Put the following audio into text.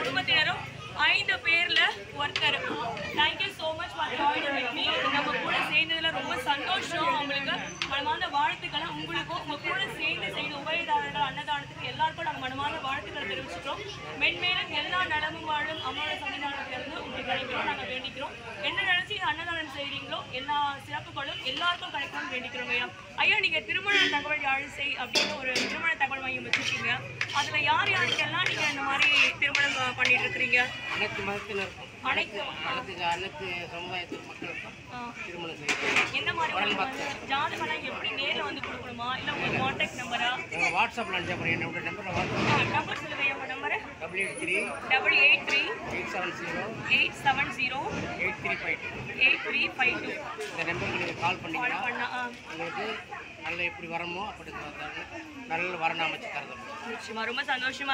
குடும்பத்தினரும் ஐந்து பேர்ல ஒருத்தர் thank you so much for joining with me நம்ம கூட சேர்ந்ததுல ரொம்ப சந்தோஷம் அவங்களுக்கு மனமார்ந்த வாழ்த்துக்களை உங்களுக்கும் உங்க கூட சேர்ந்து செய்த உபயதாரர்கள் அன்னதானத்துக்கு எல்லாருக்கும் நாங்கள் மனமார்ந்த வாழ்த்துக்களை தெரிவிச்சுக்கிறோம் மென்மேலும் எல்லா நலமும் வாழும் அம்மாவோட சன்னிதானத்திலிருந்து உங்களுக்கு கிடைக்கிறோம் நாங்கள் வேண்டிக்கிறோம் என்ன நினைச்சு இந்த அன்னதானம் செய்றீங்களோ எல்லா சிறப்புகளும் எல்லாருக்கும் கிடைக்கும்னு வேண்டிக்கிறோம் ஐயா ஐயா நீங்க திருமண தகவல் யாழிசை அப்படின்னு ஒரு திருமண தகவல் மையம் வச்சிருக்கீங்க அதுல யார் யாருக்கெல்லாம் நீங்க இந்த மாதிரி திருமணம் அஹ், பண்ணிட்டு இருக்கிறீங்க அனைத்து மதத்தினருக்கும் அனைத்து அனைத்து அனைத்து சமுதாயத்து மக்களுக்கும் ஆ. திருமணம் செய்கிறோம் எந்த மாதிரி உங்களுக்கு வந்து ஜாதகம்லாம் எப்படி நேர்ல வந்து கொடுக்கணுமா இல்ல உங்க கான்டாக்ட் நம்பரா நாங்கள் வாட்ஸ்அப்பில் அனுப்பிச்சப்பறம் என்னோட நம்பரில் வாட்ஸ்அப் நம்பர் சொல்லுங்க உங்க number double eight three double eight three eight seven zero eight seven zero eight three five two eight three five two இந்த நம்பருக்கு நீங்கள் கால் கால் பண்ணிங்கன்னா பண்ணா ஆ உங்களுக்கு நல்ல எப்படி வரமோ அப்படி தரணும். நல்ல வரணும் அமைச்சு தரணும் நிச்சயமா ரொம்ப சந்தோஷமா